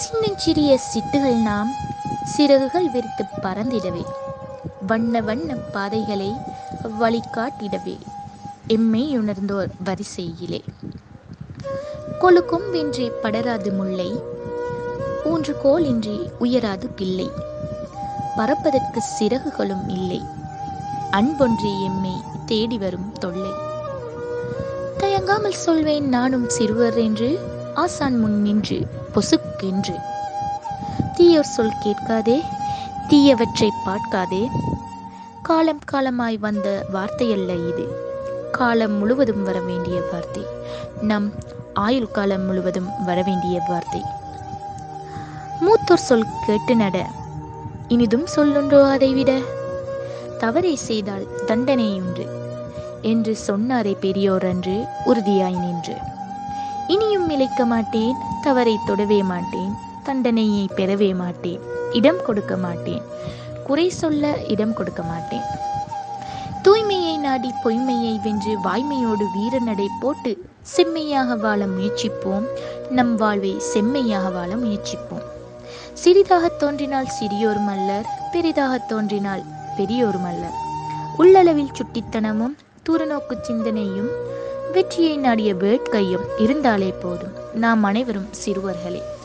சின்னஞ்சிறிய சிட்டுகள் நாம் சிறகுகள் விரித்து பறந்திடவே வண்ண வண்ண பாதைகளை வழிகாட்டிடவே எம்மை உணர்ந்தோர் வரிசையிலே கொழு கொம்பின்றி படராது முல்லை ஊன்று கோலின்றி உயராது பிள்ளை பறப்பதற்கு சிறகுகளும் இல்லை அன்பொன்றி எம்மை தேடி வரும் தொல்லை தயங்காமல் சொல்வேன் நானும் சிறுவர் என்று ஆசான் முன் நின்று பொசுக்கென்று தீயோர் சொல் கேட்காதே தீயவற்றை பார்க்காதே காலம் காலமாய் வந்த வார்த்தையல்ல இது காலம் முழுவதும் வர வேண்டிய வார்த்தை நம் ஆயுள் காலம் முழுவதும் வர வேண்டிய வார்த்தை மூத்தோர் சொல் கேட்டு நட இனிதும் சொல்லுண்டோ அதைவிட தவறை செய்தால் தண்டனை உண்டு என்று சொன்னாரே பெரியோர் அன்று உறுதியாய் நின்று இனியும் நிலைக்க மாட்டேன் தவறை தொடவே மாட்டேன் தண்டனையை பெறவே மாட்டேன் இடம் கொடுக்க மாட்டேன் குறை சொல்ல இடம் கொடுக்க மாட்டேன் தூய்மையை நாடி பொய்மையை வென்று வாய்மையோடு வீரநடை போட்டு செம்மையாக வாழ முயற்சிப்போம் நம் வாழ்வை செம்மையாக வாழ முயற்சிப்போம் சிறிதாக தோன்றினால் சிறியோரும் அல்லர் பெரிதாக தோன்றினால் பெரியோரும் அல்லர் உள்ளளவில் சுட்டித்தனமும் தூரநோக்கு சிந்தனையும் வெற்றியை நாடிய வேட்கையும் இருந்தாலே போதும் நாம் அனைவரும் சிறுவர்களே